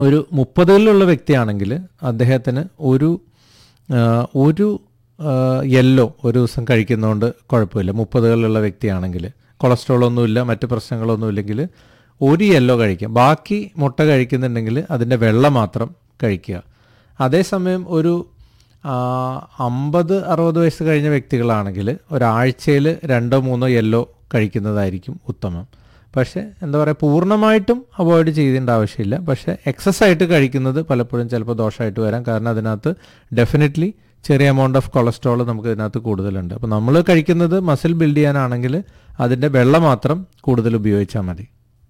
ഒരു മുപ്പതുകളിലുള്ള വ്യക്തിയാണെങ്കിൽ അദ്ദേഹത്തിന് ഒരു ആ, ഒരു യെല്ലോ ഒരു ദിവസം കഴിക്കുന്നതുകൊണ്ട് കുഴപ്പമില്ല മുപ്പതുകളിലുള്ള വ്യക്തിയാണെങ്കിൽ കൊളസ്ട്രോൾ ഒന്നുമില്ല മറ്റ് പ്രശ്നങ്ങളൊന്നും ഇല്ലെങ്കിൽ ഒരു യെല്ലോ കഴിക്കാം ബാക്കി മുട്ട കഴിക്കുന്നുണ്ടെങ്കിൽ അതിൻ്റെ വെള്ള മാത്രം കഴിക്കുക അതേസമയം ഒരു ആ, അമ്പത് അറുപത് വയസ്സ് കഴിഞ്ഞ വ്യക്തികളാണെങ്കിൽ ഒരാഴ്ചയിൽ രണ്ടോ മൂന്നോ യെല്ലോ കഴിക്കുന്നതായിരിക്കും ഉത്തമം പക്ഷേ എന്താ പറയുക പൂർണ്ണമായിട്ടും അവോയ്ഡ് ചെയ്തേണ്ട ആവശ്യമില്ല പക്ഷേ എക്സസ് ആയിട്ട് കഴിക്കുന്നത് പലപ്പോഴും ചിലപ്പോൾ ദോഷമായിട്ട് വരാം കാരണം അതിനകത്ത് ഡെഫിനറ്റ്ലി ചെറിയ എമൗണ്ട് ഓഫ് കൊളസ്ട്രോൾ നമുക്ക് ഇതിനകത്ത് കൂടുതലുണ്ട് അപ്പോൾ നമ്മൾ കഴിക്കുന്നത് മസിൽ ബിൽഡ് ചെയ്യാനാണെങ്കിൽ അതിൻ്റെ വെള്ളം മാത്രം കൂടുതൽ ഉപയോഗിച്ചാൽ മതി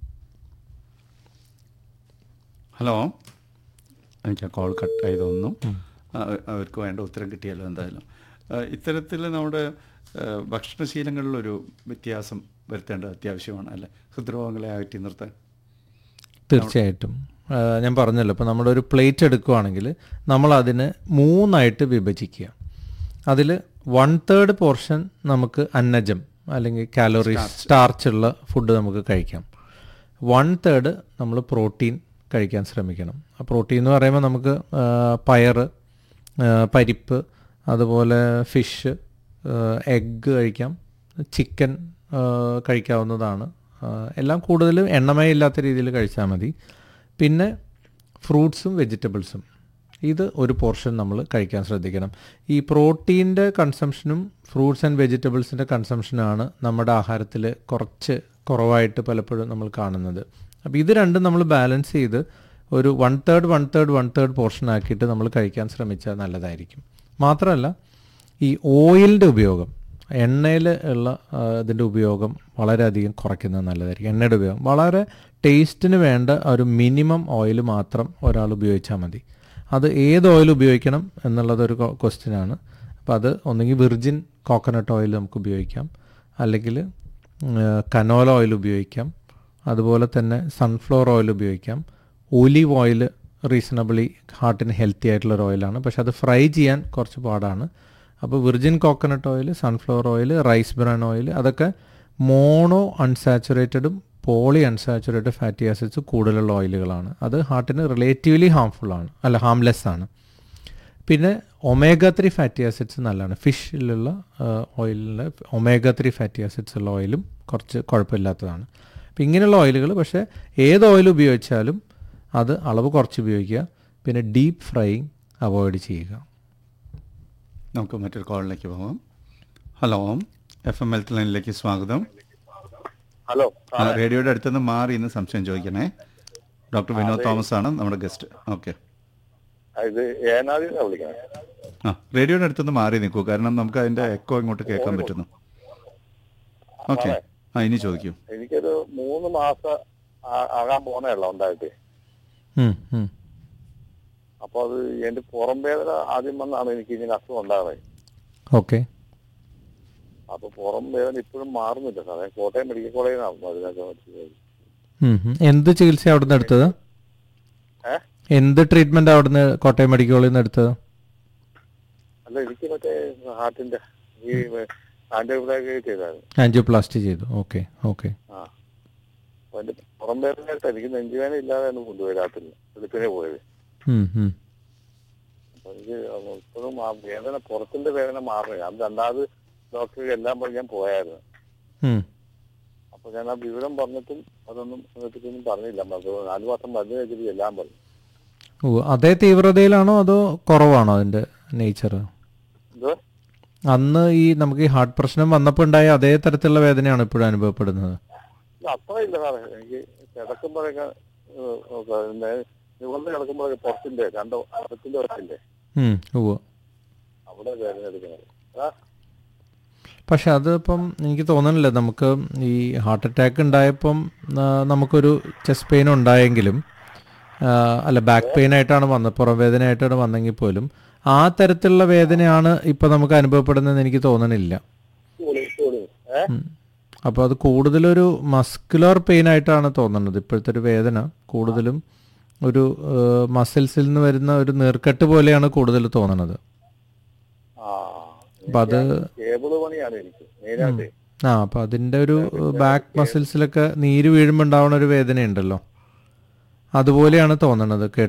ഹലോ എനിക്ക് ആ കോൾ കട്ടായി തോന്നുന്നു ആ, അവർക്ക് വേണ്ട ഉത്തരം കിട്ടിയല്ലോ എന്തായാലും ഇത്തരത്തിൽ നമ്മുടെ ആ, ഭക്ഷണശീലങ്ങളിലൊരു വ്യത്യാസം വരുത്തേണ്ടത് അത്യാവശ്യമാണ് അല്ലേ ഹൃദ്രോഗങ്ങളെ അകറ്റി നിർത്താൻ തീർച്ചയായിട്ടും ആ, ഞാൻ പറഞ്ഞല്ലോ ഇപ്പോൾ നമ്മുടെ ഒരു പ്ലേറ്റ് എടുക്കുകയാണെങ്കിൽ നമ്മൾ അതിന് മൂന്നായിട്ട് വിഭജിക്കുക അതിൽ വൺ തേർഡ് പോർഷൻ നമുക്ക് അന്നജം അല്ലെങ്കിൽ കാലോറീസ് സ്റ്റാർച്ച് ഉള്ള ഫുഡ് നമുക്ക് കഴിക്കാം വൺ തേർഡ് നമ്മൾ പ്രോട്ടീൻ കഴിക്കാൻ ശ്രമിക്കണം ആ പ്രോട്ടീൻ എന്ന് പറയുമ്പോൾ നമുക്ക് ആ, പയറ് ആ, പരിപ്പ് അതുപോലെ ഫിഷ് എഗ്ഗ് കഴിക്കാം ചിക്കൻ കഴിക്കാവുന്നതാണ് ആ, എല്ലാം കൂടുതൽ എണ്ണമയമില്ലാത്ത രീതിയിൽ കഴിച്ചാൽ മതി പിന്നെ ഫ്രൂട്ട്സും വെജിറ്റബിൾസും ഇത് ഒരു പോർഷൻ നമ്മൾ കഴിക്കാൻ ശ്രദ്ധിക്കണം ഈ പ്രോട്ടീൻ്റെ കൺസംഷനും ഫ്രൂട്ട്സ് ആൻഡ് വെജിറ്റബിൾസിൻ്റെ കൺസംഷനാണ് നമ്മുടെ ആഹാരത്തിൽ കുറച്ച് കുറവായിട്ട് പലപ്പോഴും നമ്മൾ കാണുന്നത് അപ്പോൾ ഇത് രണ്ടും നമ്മൾ ബാലൻസ് ചെയ്ത് ഒരു one third one third one third portion ആക്കിയിട്ട് നമ്മൾ കഴിക്കാൻ ശ്രമിച്ചാൽ നല്ലതായിരിക്കും മാത്രമല്ല ഈ ഓയിലിൻ്റെ ഉപയോഗം എണ്ണയിൽ ഉള്ള ആ, ഇതിൻ്റെ ഉപയോഗം വളരെയധികം കുറയ്ക്കുന്നത് നല്ലതായിരിക്കും എണ്ണയുടെ ഉപയോഗം വളരെ ടേസ്റ്റിന് വേണ്ട ഒരു മിനിമം ഓയിൽ മാത്രം ഒരാൾ ഉപയോഗിച്ചാൽ മതി അത് ഏത് ഓയിൽ ഉപയോഗിക്കണം എന്നുള്ളതൊരു ക്വസ്റ്റ്യൻ ആണ് അപ്പോൾ അത് ഒന്നുകിൽ വിർജിൻ കോക്കനട്ട് ഓയിൽ നമുക്ക് ഉപയോഗിക്കാം അല്ലെങ്കിൽ കനോല ഓയിൽ ഉപയോഗിക്കാം അതുപോലെ തന്നെ സൺഫ്ലവർ ഓയിൽ ഉപയോഗിക്കാം ഒലീവ് ഓയിൽ റീസണബിളി ഹാർട്ടിന് ഹെൽത്തി ആയിട്ടുള്ള ഒരു ഓയിലാണ് പക്ഷെ അത് ഫ്രൈ ചെയ്യാൻ കുറച്ച് പാടാണ് അപ്പോൾ virgin coconut oil sunflower oil rice bran oil അതൊക്കെ മോണോ അൺസാച്ചുറേറ്റഡും പോളി അൺസാച്ചുറേറ്റഡ് ഫാറ്റി ആസിഡ്സ് കൂടുതലുള്ള ഓയിലുകളാണ് അത് ഹാർട്ടിന് റിലേറ്റീവ്ലി ഹാംഫുൾ ആണ് അല്ല ഹാംലെസ് ആണ് പിന്നെ ഒമേഗ ത്രീ ഫാറ്റി ആസിഡ്സ് നല്ലതാണ് ഫിഷിലുള്ള ഓയിലിൽ ഒമേഗ ത്രീ ഫാറ്റി ആസിഡ്സ് ഉള്ള ഓയിലും കുറച്ച് കുഴപ്പമില്ലാത്തതാണ് അപ്പം ഇങ്ങനെയുള്ള ഓയിലുകൾ പക്ഷേ ഏത് ഓയിൽ ഉപയോഗിച്ചാലും അത് അളവ് കുറച്ച് ഉപയോഗിക്കുക പിന്നെ ഡീപ്പ് ഫ്രൈയിങ് അവോയ്ഡ് ചെയ്യുക നമുക്ക് മറ്റൊരു കോളിലേക്ക് പോകാം ഹലോ എഫ് എം ഹെൽത്ത് ലൈനിലേക്ക് സ്വാഗതം ഹലോ ആ, റേഡിയോയുടെ അടുത്തുനിന്ന് മാറി ഇന്ന് സംശയം ചോദിക്കണേ ഡോക്ടർ വിനോദ് തോമസ് ആണ് നമ്മുടെ ഗസ്റ്റ് ഓക്കെ ആ, ഇത് ഏനാദിനാ വിളിക്കണേ ആ റേഡിയോയുടെ അടുത്തുനിന്ന് മാറി നിൽക്കൂ കാരണം നമുക്ക് അതിന്റെ എക്കോ ഇങ്ങോട്ട് കേൾക്കാൻ പറ്റുന്നു ഓക്കെ ആ ഇനി ചോദിക്കൂ എനിക്കൊരു മൂന്ന് മാസം ആ- ആകാൻ പോണേയുള്ള ഉണ്ടായിട്ട് ഉം, ഉം. അപ്പൊ അത് എന്റെ പുറം വേദന ആദ്യം വന്നാണ് എനിക്ക് ഇങ്ങനെ അസുഖം ഉണ്ടാകുന്നത് ഓക്കെ അപ്പൊ പുറം വേദന ഇപ്പോഴും മാറുന്നില്ല സാറേ കോട്ടയം മെഡിക്കൽ കോളേജിലാണ് അതിനൊക്കെ മനസ്സിലായി ഉം, ഉം. എന്ത് ചികിത്സ അവിടുന്ന് എടുത്തത് ഏ എന്ത് ട്രീറ്റ്മെന്റ് അവിടുന്ന് കോട്ടയം മെഡിക്കൽ കോളേജിൽ നിന്ന് എടുത്തത് അല്ല എനിക്ക് മറ്റേ ഹാർട്ടിന്റെ ഈ ആന്റിബയോട്ടിക് ചെയ്തായിരുന്നു ആൻജിയോപ്ലാസ്റ്റി ചെയ്തു ഓക്കെ ഓക്കെ ആ അപ്പൊ എന്റെ പുറം വേദനയായിട്ട് എനിക്ക് നെഞ്ചുവേദന ഇല്ലാതെയാണ് കൊണ്ടുപോയി രാത്രി വെളുപ്പിനെ പോയത് ഉം, ഉം. അപ്പൊ എനിക്ക് ഇപ്പോഴും ആ വേദന പുറത്തിന്റെ വേദന മാറുന്നില്ല അത് രണ്ടാമത് ഡോക്ടർക്ക് എല്ലാം പറഞ്ഞ് ഞാൻ പോയായിരുന്നു ഉം. അപ്പൊ ഞാൻ ആ വിവരം പറഞ്ഞിട്ടും അതൊന്നും ഒന്നും പറഞ്ഞില്ല മരുന്ന് നാല് മാസം മരുന്ന് കഴിച്ചിട്ട് എല്ലാം പറഞ്ഞു ഓ അതേ തീവ്രതയിലാണോ അതോ കുറവാണോ അതിന്റെ നേച്ചർ എന്തോ അന്ന് ഈ നമുക്ക് ഈ ഹാർട്ട് പ്രശ്നം വന്നപ്പോൾ ഉണ്ടായ അതേ തരത്തിലുള്ള വേദനയാണ് ഇപ്പോഴും അനുഭവപ്പെടുന്നത് ഇല്ല, അത്ര ഇല്ല സാറേ എനിക്ക് കിടക്കുമ്പോഴൊക്കെ ഏഹ്, ഒക്കെ നേ- നിവർന്ന് കിടക്കുമ്പോഴൊക്കെ പുറത്തിന്റെ രണ്ട് അകത്തിന്റെ വശത്തില്ലേ ഉം, ഉവ്വ് അവിടെ വേദന എടുക്കുന്നത് ആ പക്ഷെ അതിപ്പം എനിക്ക് തോന്നുന്നില്ല നമുക്ക് ഈ ഹാർട്ട് അറ്റാക്ക് ഉണ്ടായപ്പം ആ, നമുക്കൊരു ചെസ്റ്റ് പെയിൻ ഉണ്ടായെങ്കിലും ആ, അല്ല ബാക്ക് പെയിൻ ആയിട്ടാണ് വന്നത് പുറം വേദന ആയിട്ടാണ് വന്നെങ്കിൽ പോലും ആ തരത്തിലുള്ള വേദനയാണ് ഇപ്പം നമുക്ക് അനുഭവപ്പെടുന്നതെന്ന് എനിക്ക് തോന്നണില്ല കൂടി കൂടി ഏഹ് ഉം. അപ്പോൾ അത് കൂടുതലൊരു മസ്കുലർ പെയിൻ ആയിട്ടാണ് തോന്നുന്നത് ഇപ്പോഴത്തെ ഒരു വേദന കൂടുതലും ഒരു മസിൽസിൽ നിന്ന് വരുന്ന ഒരു നീർക്കെട്ട് പോലെയാണ് കൂടുതൽ തോന്നുന്നത് ആ അപ്പം അത് കേബിള് പണിയാണ് എനിക്ക് മെയിനായിട്ട് ആ അപ്പം അതിൻ്റെ ഒരു ബാക്ക് മസിൽസിലൊക്കെ നീര് വീഴുമ്പോൾ ഉണ്ടാവുന്ന ഒരു വേദനയുണ്ടല്ലോ അതുപോലെയാണ് തോന്നണത്